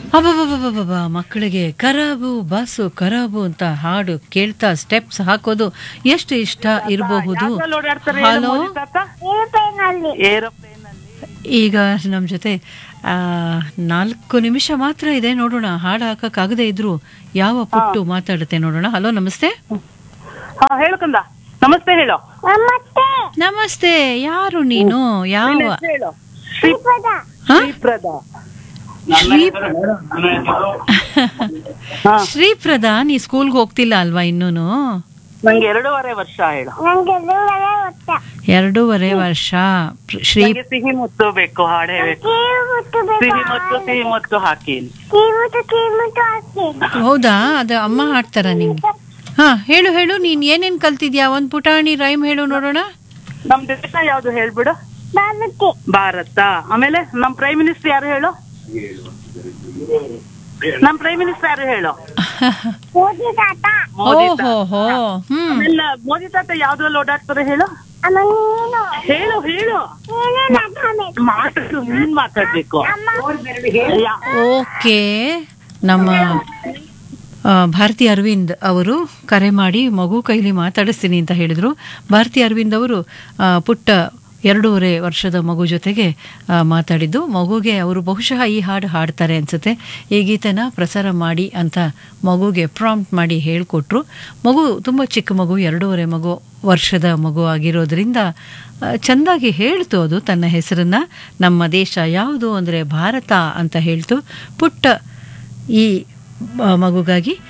ಅಬ್ಬಬ್ಬಬ್ಬಬ್ಬ ಮಕ್ಕಳಿಗೆ ಕರಾಬು ಬಾಸು ಕರಾಬು ಅಂತ ಹಾಡು ಕೇಳ್ತಾ ಸ್ಟೆಪ್ಸ್ ಹಾಕೋದು ಎಷ್ಟು ಇಷ್ಟ ಇರಬಹುದು ಯಾವ್ದ್ರಲ್ಲಿ ಓಡಾಡ್ತಾರೆ ಹಲೋ ಮೋದಿ ತಾತ ಏರೋಪ್ಲೇನ್ ಅಲ್ಲಿ ಈಗ ನಮ್ಮ ಜೊತೆ ಆ, ನಾಲ್ಕು ನಿಮಿಷ ಮಾತ್ರ ಇದೆ ನೋಡೋಣ ಹಾಡು ಹಾಕಕ್ಕಾಗದೇ ಇದ್ರು ಯಾವ ಪುಟ್ಟು ಮಾತಾಡುತ್ತೆ ನೋಡೋಣ ಹಲೋ ನಮಸ್ತೆ ಹಾ ಹೇಳು ಕಂದ ನಮಸ್ತೆ ಹೇಳು ನಮಸ್ತೆ ಯಾರು ನೀನು ಯಾವ ನಿನ್ ಹೆಸ್ರು ಹೇಳು ಶ್ರೀಪ್ರದ ಹಾ? ಶ್ರೀಪ್ರದ ಶ್ರೀ ಹಾ ಶ್ರೀಪ್ರದ ನೀ ಸ್ಕೂಲ್ಗೆ ಹೋಗ್ತಿಲ್ಲ ಅಲ್ವಾ ಇನ್ನೂನು ನಂಗೆ ಎರಡೂವರೆ ವರ್ಷ ಹೇಳು ಎರಡೂವರೆ ವರ್ಷ ಪ್ರ- ಶ್ರೀ ನಂಗೆ ಸಿಹಿ ಮುತ್ತು ಬೇಕು ಹಾಡು ಹೇಳ್ಬೇಕು ಸಿಹಿ ಮುತ್ತು ಸಿಹಿ ಮುತ್ತು ಹಾಕಿ ಹೌದಾ ಅದು ಅಮ್ಮ ಹಾಡ್ತಾರ ನಿಂಗೆ ಹಾ ಹೇಳು ಹೇಳು ನೀನ್ ಏನೇನ್ ಕಲ್ತಿದ್ಯಾ ಒಂದ್ ಪುಟಾಣಿ ರೈಮ್ ಹೇಳು ನೋಡೋಣ ನಮ್ ದೇಶ ಯಾವ್ದು ಹೇಳ್ಬಿಡು ಭಾರತ ಆಮೇಲೆ ನಮ್ ಪ್ರೈಮ್ ಮಿನಿಸ್ಟರ್ ಯಾರು ಹೇಳು ನಮ್ ಪ್ರೈಮ್ ಮಿನಿಸ್ಟರ್ ಯಾರು ಹೇಳು ಮೋದಿ ತಾತ. ಓಹೋ ಹೋ ಹ್ಮ್ ಆಮೇಲೆ ಮೋದಿ ತಾತ ಯಾವ್ದ್ರಲ್ಲಿ ಓಡಾಡ್ತಾರೆ ಹೇಳು ಹೇಳು ಹೇಳು ಮಾತಾಡು ನೀನ್ ಮಾತಾಡ್ಬೇಕು ಯಾ- ಓಕೆ ನಮ್ಮ ಆ, ಭಾರತಿ ಅರವಿಂದ್ ಅವರು ಕರೆ ಮಾಡಿ ಮಗು ಕೈಲಿ ಮಾತಾಡಿಸ್ತೀನಿ ಅಂತ ಹೇಳಿದ್ರು ಭಾರತಿ ಅರವಿಂದ್ ಅವರು ಆ, ಪುಟ್ಟ ಎರಡೂವರೆ ವರ್ಷದ ಮಗು ಜೊತೆಗೆ ಆ, ಮಾತಾಡಿದ್ದು ಮಗುಗೆ ಅವರು ಬಹುಶಃ ಈ ಹಾಡು ಹಾಡ್ತಾರೆ ಅನ್ಸುತ್ತೆ ಈ ಗೀತೆನ ಪ್ರಸಾರ ಮಾಡಿ ಅಂತ ಮಗುಗೆ ಪ್ರಾಂಪ್ಟ್ ಮಾಡಿ ಹೇಳಿಕೊಟ್ರು ಮಗು ತುಂಬ ಚಿಕ್ಕ ಮಗು ಎರಡೂವರೆ ಮಗು ವರ್ಷದ ಮಗು ಆಗಿರೋದ್ರಿಂದ ಆ, ಚೆಂದಾಗಿ ಹೇಳ್ತು ಅದು ತನ್ನ ಹೆಸರನ್ನ ನಮ್ಮ ದೇಶ ಯಾವುದು ಅಂದರೆ ಭಾರತ ಅಂತ ಹೇಳ್ತು ಪುಟ್ಟ ಈ ಆ, ಮಗುಗಾಗಿ